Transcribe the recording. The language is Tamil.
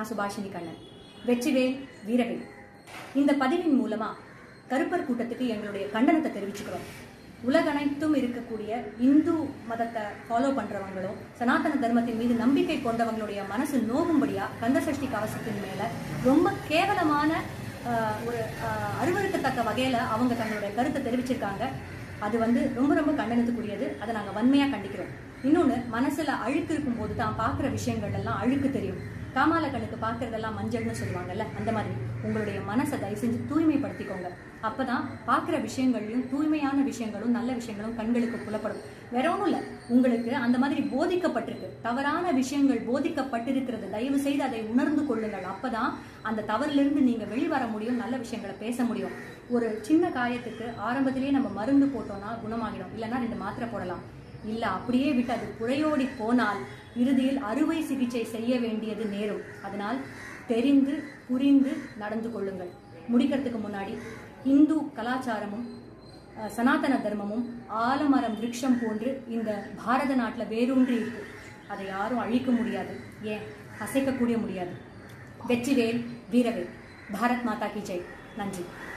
நான் சுபாஷினி கண்ணன் வெற்றிவேல் வீரவேல் இந்த பதிவின் மூலமா கருப்பர் கூட்டத்துக்கு எங்களுடைய கண்டனத்தை தெரிவிச்சுக்கிறோம் உலகனைத்தும் இருக்கக்கூடிய இந்து மதத்தை ஃபாலோ பண்றவங்களும் சனாதன தர்மத்தின் மீது நம்பிக்கை கொண்டவங்களுடைய மனசு நோகும்படியா கந்தசஷ்டி கவசத்தின் மேல ரொம்ப கேவலமான ஆஹ், ஒரு ஆஹ், அருவருக்கத்தக்க வகையில அவங்க தங்களுடைய கருத்தை தெரிவிச்சிருக்காங்க அது வந்து ரொம்ப ரொம்ப கண்டனத்துக்குரியது அதை நாங்க வன்மையா கண்டிக்கிறோம் இன்னொன்னு மனசுல அழுக்கு இருக்கும் போது தான் பார்க்குற விஷயங்கள் எல்லாம் அழுக்கு தெரியும் காமால கண்ணுக்கு பார்க்கறதெல்லாம் மஞ்சள்னு சொல்லுவாங்கல்ல அந்த மாதிரி உங்களுடைய மனசை தயவு செஞ்சு தூய்மைப்படுத்திக்கோங்க அப்பதான் பார்க்குற விஷயங்களையும் தூய்மையான விஷயங்களும் நல்ல விஷயங்களும் கண்களுக்கு புலப்படும் வேற ஒன்றும் இல்லை உங்களுக்கு அந்த மாதிரி போதிக்கப்பட்டிருக்கு தவறான விஷயங்கள் போதிக்கப்பட்டிருக்கிறது தயவு செய்து அதை உணர்ந்து கொள்ளுங்கள் அப்பதான் அந்த தவறிலிருந்து நீங்க வெளிவர முடியும் நல்ல விஷயங்களை பேச முடியும் ஒரு சின்ன காயத்துக்கு ஆரம்பத்திலேயே நம்ம மருந்து போட்டோம்னா குணமாகிடும் இல்லைன்னா ரெண்டு மாத்திரை போடலாம் இல்ல அப்படியே விட்டு அது புழையோடி போனால் இறுதியில் அறுவை சிகிச்சை செய்ய வேண்டியது நேரும் அதனால் தெரிந்து புரிந்து நடந்து கொள்ளுங்கள் முடிக்கிறதுக்கு முன்னாடி இந்து கலாச்சாரமும் அஹ், சனாதன தர்மமும் ஆலமரம் விருட்சம் போன்று இந்த பாரத நாட்டில் வேரூன்றி இருக்கு அதை யாரும் அழிக்க முடியாது ஏன் அசைக்க கூட முடியாது வெற்றிவேல் வீரவேல் பாரத் மாதா கி ஜெய் நன்றி